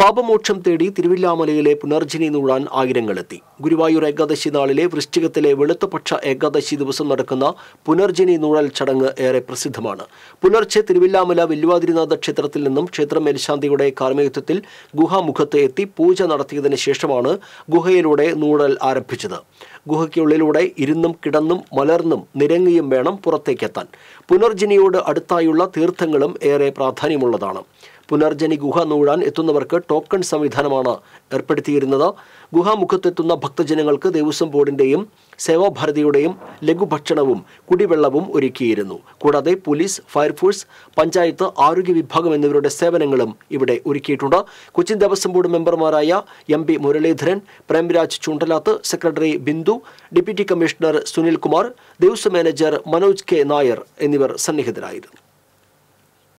പാപമോക്ഷം തേടി തിരുവില്ലാമലയിലെ പുനർജനി നൂഴാൻ ആയിരങ്ങളെത്തി ഗുരുവായൂർ ഏകാദശി നാളിലെ വൃശ്ചികത്തിലെ വെളുത്തപക്ഷ ഏകാദശി ദിവസം നടക്കുന്ന പുനർജനി നൂഴൽ ചടങ്ങ് ഏറെ പ്രസിദ്ധമാണ് പുലർച്ചെ തിരുവില്ലാമല വില്ലുവാതിരിനാഥ ക്ഷേത്രത്തിൽ നിന്നും ക്ഷേത്ര മേൽശാന്തിയുടെ കാർമ്മികത്വത്തിൽ ഗുഹാമുഖത്ത് എത്തി പൂജ നടത്തിയതിനു ശേഷമാണ് ഗുഹയിലൂടെ നൂഴൽ ആരംഭിച്ചത് ഗുഹയ്ക്കുള്ളിലൂടെ ഇരുന്നും കിടന്നും മലർന്നും നിരങ്ങിയും വേണം പുറത്തേക്കെത്താൻ പുനർജനിയോട് അടുത്തായുള്ള തീർത്ഥങ്ങളും ഏറെ പ്രാധാന്യമുള്ളതാണ് പുനർജനി ഗുഹ നൂഴാൻ എത്തുന്നവർക്ക് ടോക്കൺ സംവിധാനമാണ് ഏർപ്പെടുത്തിയിരുന്നത് ഗുഹാമുഖത്തെത്തുന്ന ഭക്തജനങ്ങൾക്ക് ദേവസ്വം ബോർഡിന്റെയും സേവാഭാരതിയുടെയും ലഘുഭക്ഷണവും കുടിവെള്ളവും ഒരുക്കിയിരുന്നു കൂടാതെ പോലീസ് ഫയർഫോഴ്സ് പഞ്ചായത്ത് ആരോഗ്യ വിഭാഗം എന്നിവരുടെ സേവനങ്ങളും ഇവിടെ ഒരുക്കിയിട്ടുണ്ട് കൊച്ചിൻ ദേവസ്വം ബോർഡ് മെമ്പർമാരായ M P Muraleedharan Premraj Choondalath secretary Bindu deputy commissioner Sunil Kumar Devaswom manager Manoj K Nair എന്നിവർ സന്നിഹിതരായിരുന്നു